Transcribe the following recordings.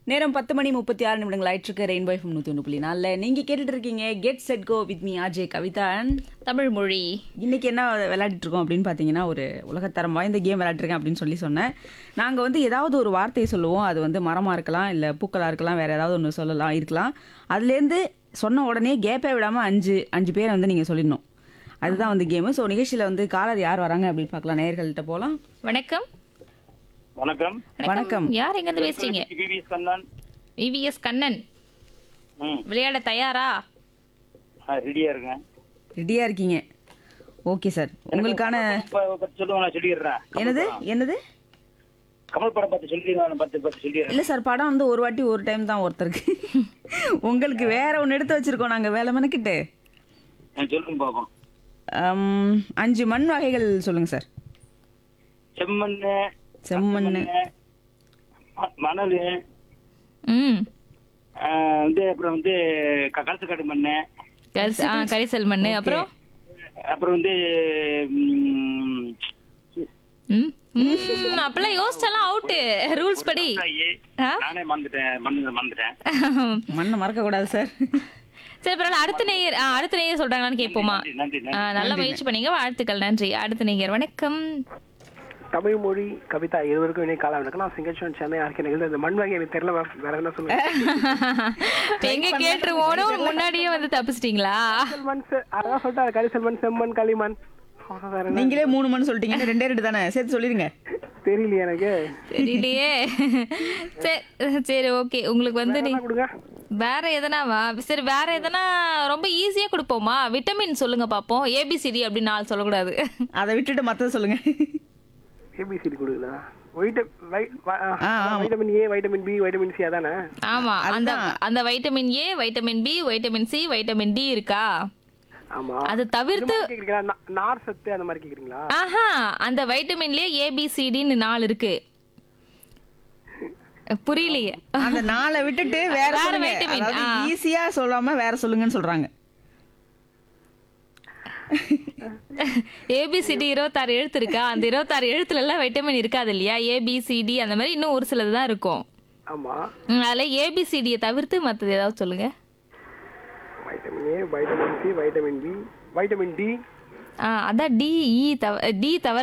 நேரம் பத்து மணி முப்பத்தி ஆறு நிமிடங்கள் ஆயிட்டிருக்கு ரெயின்போ எஃப்எம் நூற்றி ஒன்று புள்ளி நாலில் நீங்கள் கேட்டுட்டு இருக்கீங்க get set go with me RJ Kavitha and Tamil மொழி இன்னைக்கு என்ன விளையாடிட்டு இருக்கோம் அப்படின்னு பார்த்தீங்கன்னா ஒரு உலகத்தரம் வாய்ந்த கேம் விளையாட்டுருக்கேன் அப்படின்னு சொல்லி சொன்னேன் நாங்கள் வந்து ஏதாவது ஒரு வார்த்தையை சொல்லுவோம் அது வந்து மரமாக இருக்கலாம் இல்லை பூக்களாக இருக்கலாம் வேறு ஏதாவது ஒன்று சொல்லலாம் இருக்கலாம் அதுலேருந்து சொன்ன உடனே கேப்பே விடாமல் அஞ்சு அஞ்சு பேரை வந்து நீங்கள் சொல்லிடணும் அதுதான் வந்து கேமு ஸோ நிகழ்ச்சியில் வந்து காலர் யார் வராங்க அப்படின்னு பார்க்கலாம் நேயர்கள்ட்ட போகலாம் வணக்கம் வணக்கம் வணக்கம் யார் எங்க இருந்து பேசுறீங்க டிவிஎஸ் கண்ணன் விவிஎஸ் கண்ணன் ம் விளையாட தயாரா ரெடியா இருக்கேன் ரெடியாக இருக்கீங்க ஓகே சார் உங்களுக்கான இப்ப பத்து சொல்லுங்க நான் சொல்லிடுறேன் என்னது என்னது கமல் படம் பார்த்து சொல்லிடுறேன் பத்து பத்து சொல்லிடுறேன் இல்லை சார் படம் வந்து ஒரு வாட்டி ஒரு டைம் தான் ஒருத்தருக்கு உங்களுக்கு வேற ஒன்று எடுத்து வச்சிருக்கோம் நாங்கள் வேலை மெனக்கிட்டு நான் சொல்லுங்க பாப்போம் அம், அஞ்சு மண் வகைகள் சொல்லுங்க சார் செம்மண் செம்மண் மணல் ம் வந்து அப்புறம் வந்து க- கலசக்காடு மண் கரிச- ஆ, கரிசல் மண்ணு அப்புறம் அப்புறம் வந்து ம், ம் ம், அப்பெல்லாம் யோசிச்சாலாம் அவுட்டு ரூல்ஸ் படி ஐயே, ஆ? நானே மறந்துட்டேன் மறந்து மறந்துட்டேன் மண்ணை மறக்கக்கூடாது சார் சரி பரவாயில்ல அடுத்த நேயர் ஆ, அடுத்த நேயர் சொல்றாங்களான்னு கேட்போமா நன்றி நன்றி ஆ, நல்ல முயற்சி பண்ணீங்க வாழ்த்துக்கள் நன்றி அடுத்த நேயர் வணக்கம் தமிழ் மொழி கவிதா இருவருக்கும் இணைய காலம் வணக்கம் நான் சிங்கச்சோன் சென்னை ஆர்கே நிகழ்ந்து இந்த மண் வகை எனக்கு தெரியல மேம் வேற என்ன சொல்லுங்க எங்க கேட்டுருவோனோ முன்னாடியே வந்து தப்பிச்சிட்டீங்களா மண் செ- அதான் சொல்லிட்டாரு கரிசல் மண் செம்மண் களிமண் அவ்வளவுதான் வேற என்ன நீங்களே மூணு மண் சொல்லிட்டீங்க இன்னும் ரெண்டே ரெண்டு தானே சேர்த்து சொல்லிடுங்க தெரியலையே எனக்கு தெரியலையே சரி சரி ஓகே உங்களுக்கு வந்து நீ என்ன கொடுங்க வேற எதனாவா சரி வேற எதனா ரொம்ப ஈஸியா கொடுப்போமா விட்டமின் சொல்லுங்க பாப்போம் ஏபிசிடி அப்படின்னு நாலு சொல்லக்கூடாது அதை விட்டுட்டு மற்றதை சொல்லுங்க ஏபிசிடி கொடுங்களா வைட்ட வை- வ- ஆ, ஆ, ஆ. Vitamin A vitamin B vitamin C அதானே ஆமா அந்த அதுதான். அந்த vitamin A vitamin B vitamin C vitamin D இருக்கா ஆமா அது தவிர்த்து இது மாதிரி கேக்குறீங்களா நா- நார் சத்து அந்த மாதிரி கேக்குறீங்களா ஆஹா அந்த வைட்டமின்லயே ஏபிசிடின்னு நாலு இருக்கு புரியலையே அந்த நாளை விட்டுட்டு வேற வேற சொல்லுங்க vitamin, அதாவது ஆ. ஈஸியா சொல்லாம வேற சொல்லுங்கன்னு சொல்றாங்க ஏபிசிடி இருபத்தாறு எழுத்து இருக்கா அந்த இருபத்தாறு எழுத்துல எல்லாம் வைட்டமின் இருக்காது இல்லையா ஏபிசிடி அந்த மாதிரி இன்னும் ஒரு சிலது தான் இருக்கும் ஆமா ம், அதுல ஏபிசிடியை தவிர்த்து மத்தது ஏதாவது சொல்லுங்க vitamin A vitamin C vitamin B vitamin D ஆ அதான் டி இ தவ டி தவிர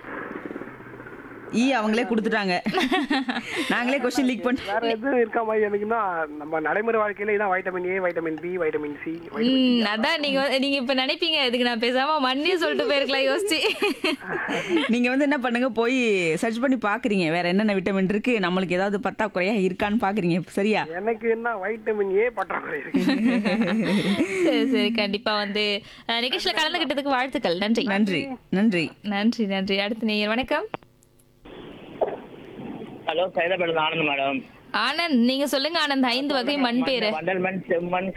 ஈ அவங்களே கொடுத்துட்டாங்க நாங்களே கொஸ்டின் லீக் பண்ணி வேற எதுவும் இருக்கா மாதிரி எனக்குன்னா நம்ம நடைமுறை வாழ்க்கையில இதான் vitamin A vitamin B vitamin C ம் அதான் நீங்க வந்து- நீங்க இப்ப நினைப்பீங்க இதுக்கு நான் பேசாம மண்ணே சொல்லிட்டு போயிருக்கலாம் யோசிச்சு நீங்க வந்து என்ன பண்ணுங்க போய் சர்ச் பண்ணி பாக்குறீங்க வேற என்னென்ன விட்டமின் இருக்கு நம்மளுக்கு ஏதாவது பத்தாக்குறையா இருக்கான்னு பாக்குறீங்க சரியா எனக்கு என்ன வைட்டமின் ஏ பற்றாக்குறை இருக்கு சரி சரி கண்டிப்பா வந்து அஹ், நிகழ்ச்சியில கலந்துகிட்டதுக்கு வாழ்த்துக்கள் நன்றி நன்றி நன்றி நன்றி நன்றி அடுத்த நேயர் வணக்கம் ஹலோ சைதாபேட்டில் ஆனந்த் மேடம் ஆனந்த் நீங்க சொல்லுங்க ஆனந்த் ஐந்து வகை மண் பேரு வண்டல் மண் செம்மண்